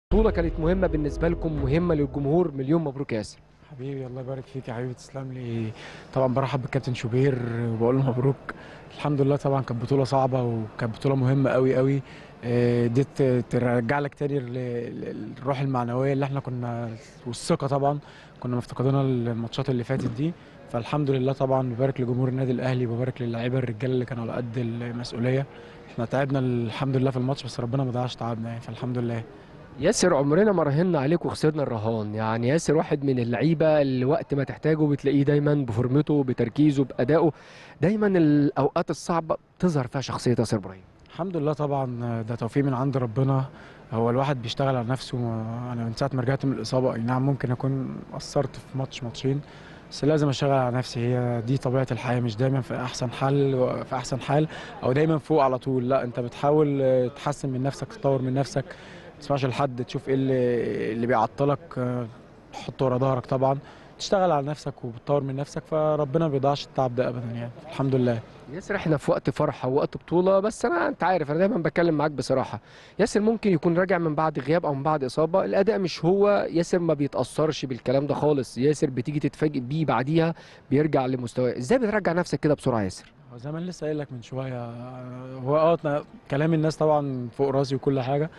بطولة كانت مهمة بالنسبة لكم مهمة للجمهور مليون مبروك يا ياسر حبيبي الله يبارك فيك يا حبيبي تسلم لي طبعا برحب بالكابتن شوبير وبقول له مبروك الحمد لله طبعا كانت بطوله صعبه وكانت بطوله مهمه قوي قوي آه، دي ت- ترجع لك تاني ال- ال- الروح المعنويه اللي احنا كنا والثقه طبعا كنا مفتقدينها الماتشات اللي فاتت دي فالحمد لله طبعا ببارك لجمهور النادي الاهلي وببارك للاعيبه الرجاله اللي كانوا على قد المسؤوليه احنا تعبنا الحمد لله في الماتش بس ربنا ما ضيعش تعبنا يعني فالحمد لله ياسر عمرنا ما راهنا عليك وخسرنا الرهان يعني ياسر واحد من اللعيبة اللي وقت ما تحتاجه بتلاقيه دايما بفورمته بتركيزه بأدائه دايما الأوقات الصعبة تظهر فيها شخصية ياسر إبراهيم الحمد لله طبعا ده توفيق من عند ربنا هو الواحد بيشتغل على نفسه انا من ساعه ما رجعت من الاصابه اي نعم ممكن اكون قصرت في ماتش ماتشين بس لازم اشتغل على نفسي هي دي طبيعه الحياه مش دايما في احسن حال في احسن حال او دايما فوق على طول لا انت بتحاول آه، تحسن من نفسك تطور من نفسك ما تسمعش لحد تشوف ايه اللي اللي بيعطلك آه، تحطه ورا ظهرك طبعا تشتغل على نفسك وبتطور من نفسك فربنا ما بيضيعش التعب ده ابدا يعني الحمد لله ياسر احنا في وقت فرحة ووقت بطولة بس أنا أنت عارف أنا دايما بتكلم معاك بصراحة ياسر ممكن يكون راجع من بعد غياب أو من بعد إصابة الأداء مش هو ياسر ما بيتأثرش بالكلام ده خالص ياسر بتيجي تتفاجئ بيه بعديها بيرجع لمستواه إزاي بترجع نفسك كده بسرعة ياسر هو زي ما أنا لسه قايل لك من شويه آه، هو اه أنا كلام الناس طبعا فوق راسي وكل حاجه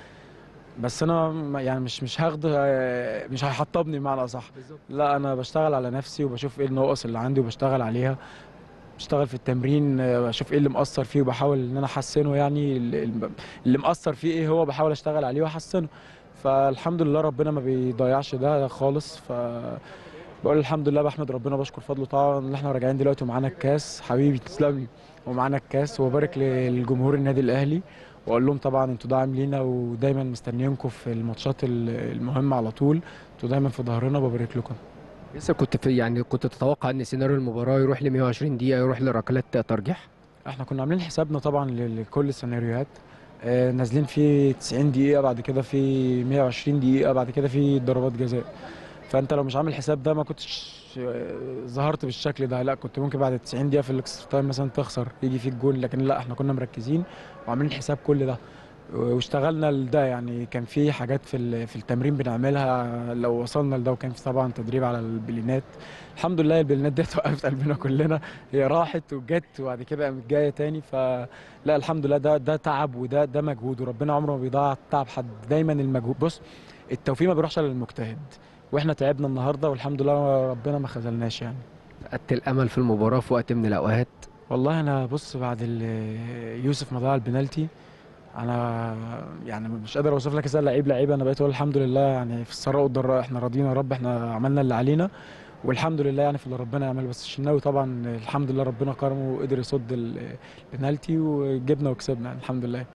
بس انا ما- يعني مش مش هاخد آه، مش هيحطبني بمعنى اصح لا انا بشتغل على نفسي وبشوف ايه النواقص اللي عندي وبشتغل عليها بشتغل في التمرين آه، بشوف ايه اللي مقصر فيه وبحاول ان انا احسنه يعني ال- اللي مقصر فيه ايه هو بحاول اشتغل عليه واحسنه فالحمد لله ربنا ما بيضيعش ده خالص ف بقول الحمد لله بحمد ربنا بشكر فضله طبعا ان احنا راجعين دلوقتي ومعانا الكاس حبيبي تسلم لي ومعانا الكاس وبارك للجمهور النادي الاهلي واقول لهم طبعا انتوا داعم لينا ودايما مستنيينكم في الماتشات ال- المهمه على طول انتوا دايما في ظهرنا وببارك لكم ياسر كنت في يعني كنت تتوقع ان سيناريو المباراه يروح ل 120 دقيقه يروح لركلات ترجيح احنا كنا عاملين حسابنا طبعا ل- لكل السيناريوهات آه، نازلين في 90 دقيقة بعد كده في 120 دقيقة بعد كده في ضربات جزاء فانت لو مش عامل حساب ده ما كنتش آه، ظهرت بالشكل ده لا كنت ممكن بعد 90 دقيقة في الاكسترا تايم مثلا تخسر يجي فيك جون لكن لا احنا كنا مركزين وعاملين حساب كل ده واشتغلنا لده يعني كان في حاجات في ال- في التمرين بنعملها لو وصلنا لده وكان في طبعا تدريب على البلينات الحمد لله البلينات ديت وقفت قلبنا كلنا هي راحت وجت وبعد كده قامت جايه تاني فلا الحمد لله ده ده تعب وده ده مجهود وربنا عمره ما بيضيع تعب حد دايما المجهود بص التوفيق ما بيروحش الا للمجتهد واحنا تعبنا النهارده والحمد لله ربنا ما خذلناش يعني فقدت الامل في المباراه في وقت من الاوقات والله انا بص بعد ال- يوسف ما ضيع البنالتي انا يعني مش قادر اوصف لك ازاي لعيب لعيب انا بقيت اقول الحمد لله يعني في السراء والضراء احنا راضيين يا رب احنا عملنا اللي علينا والحمد لله يعني في اللي ربنا يعمل بس الشناوي طبعا الحمد لله ربنا كرمه وقدر يصد ال- البنالتي وجبنا وكسبنا يعني الحمد لله